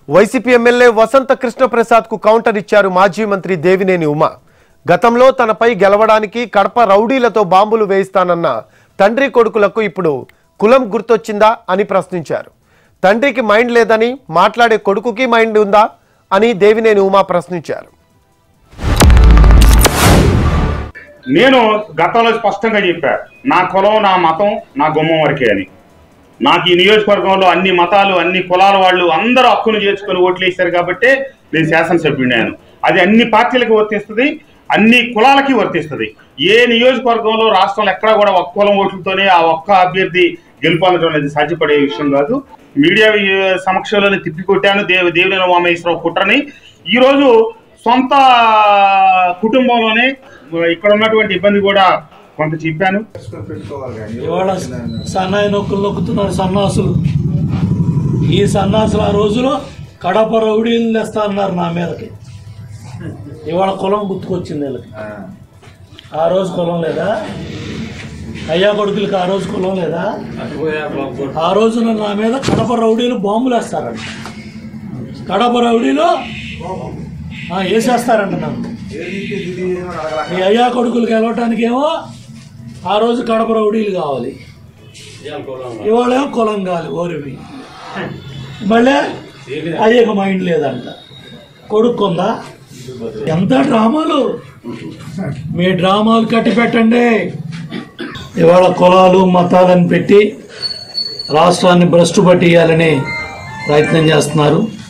YCP MLA వసంత కృష్ణప్రసాద్ కు counter ఇచ్చారు మాజీ మంత్రి దేవినేని ఉమ గతంలో తనపై గెలవడానికి కడప రౌడీలతో బాంబులు వేయిస్తానన్న తండ్రి కొడుకులకు ఇప్పుడు కులం గుర్తొచ్చిందా అని ప్రశ్నించారు తండ్రికి మైండ్ లేదని మాట్లాడే కొడుకుకి మైండ్ ఉందా అని దేవినేని ఉమా ప్రశ్నించారు నేను గతంలో స్పష్టంగా చెప్పా నా కులం నా మతం నా గుమ్మం వరకే అని నాకు ఈ నియోజకవర్గంలో అన్ని మతాలు అన్ని కులాల వాళ్ళు అందరూ హక్కును చేర్చుకొని ఓట్లు వేశారు కాబట్టి నేను శాసనసభ్యుడినాను అది అన్ని పార్టీలకు వర్తిస్తుంది అన్ని కులాలకి వర్తిస్తుంది ఏ నియోజకవర్గంలో రాష్ట్రంలో ఎక్కడా కూడా ఒక్క కులం ఓట్లతోనే ఆ ఒక్క అభ్యర్థి గెలుపొందడం అనేది సాధ్యపడే విషయం కాదు మీడియా వి- సమక్షంలోనే తిప్పికొట్టాను దేవి దేవినేని ఉమామేశ్వరరావు కుట్రని ఈరోజు సొంత కుటుంబంలోనే ఇక్కడ ఉన్నటువంటి ఇబ్బంది కూడా కొంత చెప్పాను ఇవాళ సన్నాయి నొక్కులు నొక్కుతున్నారు సన్నాసులు ఈ సన్నాసులు ఆ రోజులో కడప రౌడీలు తెస్తా అన్నారు నా మీదకి ఇవాళ కులం గుర్తుకొచ్చింది వీళ్ళకి ఆ రోజు కులం లేదా అయ్యా కొడుకులకి ఆ రోజు కులం లేదా ఆ రోజున నా మీద కడప రౌడీలు బాంబులు వేస్తారంట కడప రౌడీలు ఆ, వేసేస్తారంట నన్ను ఈ అయ్యా కొడుకులు గెలవటానికి ఏమో ఆ రోజు కడప రౌడీలు కావాలి ఇవాళేమో కులం కావాలి ఓరివి మళ్ళీ అయ్యక మైండ్ లేదంట కొడుకుందా ఎంత డ్రామాలు మీ డ్రామాలు కట్టి పెట్టండి ఇవాళ కులాలు మతాలను పెట్టి రాష్ట్రాన్ని భ్రష్టు పట్టియాలని ప్రయత్నం చేస్తున్నారు